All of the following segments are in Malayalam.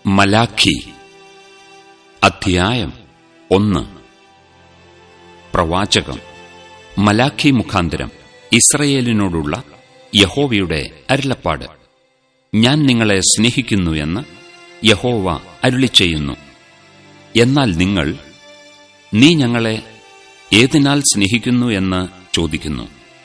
മലാഖി അധ്യായം ഒന്ന് പ്രവാചകം മലാഖി മുഖാന്തരം ഇസ്രയേലിനോടുള്ള യഹോവയുടെ അരുളപ്പാട് ഞാൻ നിങ്ങളെ സ്നേഹിക്കുന്നു എന്ന് യഹോവ അരുളി ചെയ്യുന്നു എന്നാൽ നിങ്ങൾ നീ ഞങ്ങളെ ഏതിനാൽ സ്നേഹിക്കുന്നു എന്ന് ചോദിക്കുന്നു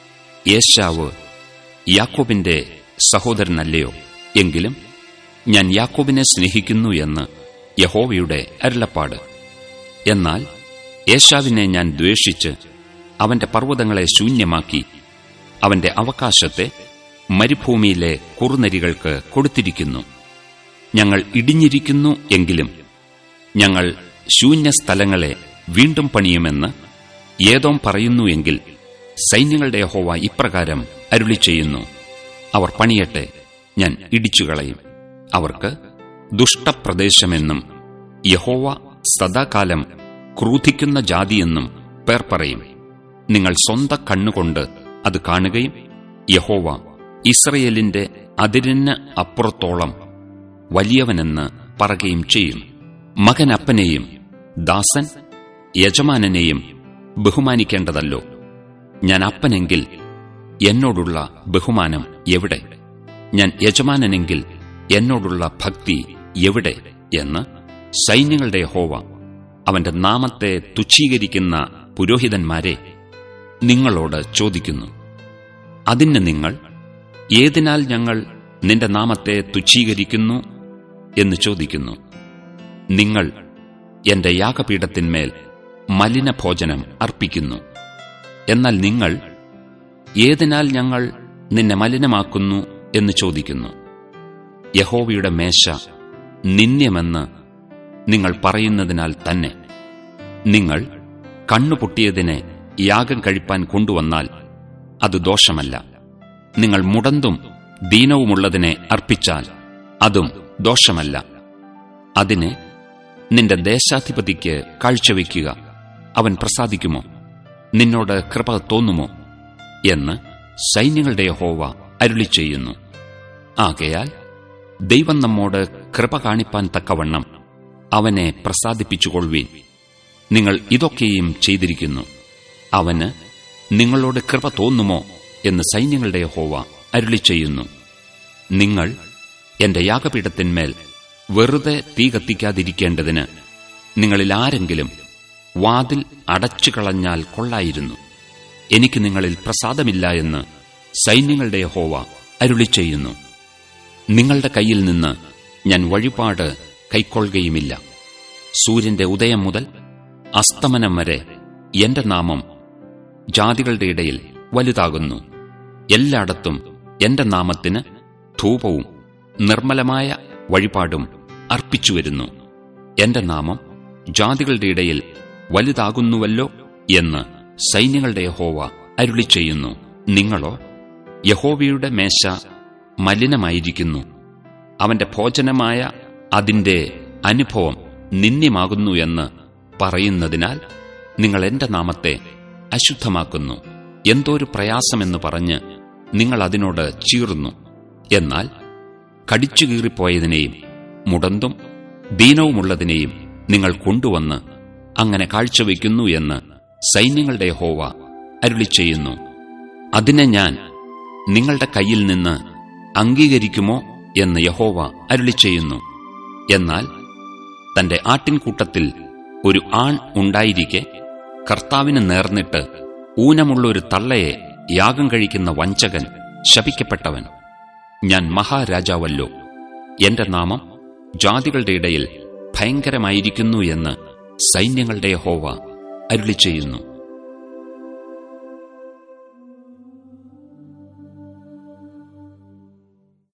യേശാവ് യാക്കോബിന്റെ സഹോദരനല്ലയോ എങ്കിലും ഞാൻ യാക്കോബിനെ സ്നേഹിക്കുന്നു എന്ന് യഹോവയുടെ അരുളപ്പാട് എന്നാൽ യേശാവിനെ ഞാൻ ദ്വേഷിച്ച് അവന്റെ പർവ്വതങ്ങളെ ശൂന്യമാക്കി അവന്റെ അവകാശത്തെ മരുഭൂമിയിലെ കുറുനരികൾക്ക് കൊടുത്തിരിക്കുന്നു ഞങ്ങൾ ഇടിഞ്ഞിരിക്കുന്നു എങ്കിലും ഞങ്ങൾ ശൂന്യസ്ഥലങ്ങളെ വീണ്ടും പണിയുമെന്ന് ഏതോം പറയുന്നു എങ്കിൽ സൈന്യങ്ങളുടെ യഹോവ ഇപ്രകാരം അരുളി ചെയ്യുന്നു അവർ പണിയട്ടെ ഞാൻ ഇടിച്ചുകളയും അവർക്ക് ദുഷ്ടപ്രദേശമെന്നും യഹോവ സദാകാലം ക്രൂധിക്കുന്ന ജാതിയെന്നും പേർ പറയും നിങ്ങൾ സ്വന്ത കണ്ണുകൊണ്ട് അത് കാണുകയും യഹോവ ഇസ്രയേലിന്റെ അതിരിന് അപ്പുറത്തോളം വലിയവനെന്ന് പറയുകയും ചെയ്യും മകൻ അപ്പനെയും ദാസൻ യജമാനനെയും ബഹുമാനിക്കേണ്ടതല്ലോ ഞാൻ അപ്പനെങ്കിൽ എന്നോടുള്ള ബഹുമാനം എവിടെ ഞാൻ യജമാനനെങ്കിൽ എന്നോടുള്ള ഭക്തി എവിടെ എന്ന് സൈന്യങ്ങളുടെ ഹോവ അവന്റെ നാമത്തെ തുച്ഛീകരിക്കുന്ന പുരോഹിതന്മാരെ നിങ്ങളോട് ചോദിക്കുന്നു അതിന് നിങ്ങൾ ഏതിനാൽ ഞങ്ങൾ നിന്റെ നാമത്തെ തുച്ഛീകരിക്കുന്നു എന്ന് ചോദിക്കുന്നു നിങ്ങൾ എന്റെ യാഗപീഠത്തിന്മേൽ മലിനഭോജനം അർപ്പിക്കുന്നു എന്നാൽ നിങ്ങൾ ഏതിനാൽ ഞങ്ങൾ നിന്നെ മലിനമാക്കുന്നു എന്ന് ചോദിക്കുന്നു യഹോവയുടെ മേശ നിന്ദ്യമെന്ന് നിങ്ങൾ പറയുന്നതിനാൽ തന്നെ നിങ്ങൾ കണ്ണുപൊട്ടിയതിനെ യാഗം കഴിപ്പാൻ കൊണ്ടുവന്നാൽ അത് ദോഷമല്ല നിങ്ങൾ മുടന്തും ദീനവുമുള്ളതിനെ അർപ്പിച്ചാൽ അതും ദോഷമല്ല അതിനെ നിന്റെ ദേശാധിപതിക്ക് കാഴ്ചവെക്കുക അവൻ പ്രസാദിക്കുമോ നിന്നോട് കൃപ തോന്നുമോ എന്ന് സൈന്യങ്ങളുടെ ഹോവ അരുളി ചെയ്യുന്നു ആകയാൽ ദൈവം നമ്മോട് കൃപ കാണിപ്പാൻ തക്കവണ്ണം അവനെ പ്രസാദിപ്പിച്ചുകൊള്ളുവീൻ നിങ്ങൾ ഇതൊക്കെയും ചെയ്തിരിക്കുന്നു അവന് നിങ്ങളോട് കൃപ തോന്നുമോ എന്ന് സൈന്യങ്ങളുടെ ഹോവ അരുളി ചെയ്യുന്നു നിങ്ങൾ എന്റെ യാഗപീഠത്തിന്മേൽ വെറുതെ തീ കത്തിക്കാതിരിക്കേണ്ടതിന് നിങ്ങളിൽ ആരെങ്കിലും വാതിൽ അടച്ചു കളഞ്ഞാൽ കൊള്ളായിരുന്നു എനിക്ക് നിങ്ങളിൽ പ്രസാദമില്ല എന്ന് സൈന്യങ്ങളുടെ ഹോവ അരുളി ചെയ്യുന്നു നിങ്ങളുടെ കയ്യിൽ നിന്ന് ഞാൻ വഴിപാട് കൈക്കൊള്ളുകയുമില്ല സൂര്യന്റെ ഉദയം മുതൽ അസ്തമനം വരെ എന്റെ നാമം ജാതികളുടെ ഇടയിൽ വലുതാകുന്നു എല്ലായിടത്തും എന്റെ നാമത്തിന് ധൂപവും നിർമ്മലമായ വഴിപാടും അർപ്പിച്ചുവരുന്നു എന്റെ നാമം ജാതികളുടെ ഇടയിൽ വലുതാകുന്നുവല്ലോ എന്ന് സൈന്യങ്ങളുടെ യഹോവ അരുളി ചെയ്യുന്നു നിങ്ങളോ യഹോവയുടെ മേശ മലിനമായിരിക്കുന്നു അവന്റെ ഭോജനമായ അതിന്റെ അനുഭവം നിന്ദ്യമാകുന്നു എന്ന് പറയുന്നതിനാൽ നിങ്ങൾ എന്റെ നാമത്തെ അശുദ്ധമാക്കുന്നു എന്തോരു പ്രയാസമെന്ന് പറഞ്ഞ് നിങ്ങൾ അതിനോട് ചീറുന്നു എന്നാൽ കടിച്ചുകീറിപ്പോയതിനെയും മുടന്തും ദീനവുമുള്ളതിനെയും നിങ്ങൾ കൊണ്ടുവന്ന് അങ്ങനെ കാഴ്ചവെക്കുന്നു എന്ന് സൈന്യങ്ങളുടെ ഹോവ അരുളി ചെയ്യുന്നു അതിനെ ഞാൻ നിങ്ങളുടെ കയ്യിൽ നിന്ന് അംഗീകരിക്കുമോ എന്ന് യഹോവ അരുളി ചെയ്യുന്നു എന്നാൽ തന്റെ ആട്ടിൻകൂട്ടത്തിൽ ഒരു ആൺ ഉണ്ടായിരിക്കെ കർത്താവിന് നേർന്നിട്ട് ഊനമുള്ള ഒരു തള്ളയെ യാഗം കഴിക്കുന്ന വഞ്ചകൻ ശപിക്കപ്പെട്ടവൻ ഞാൻ മഹാരാജാവല്ലോ എന്റെ നാമം ജാതികളുടെ ഇടയിൽ ഭയങ്കരമായിരിക്കുന്നു എന്ന് സൈന്യങ്ങളുടെ ഹോവ അരുളി ചെയ്യുന്നു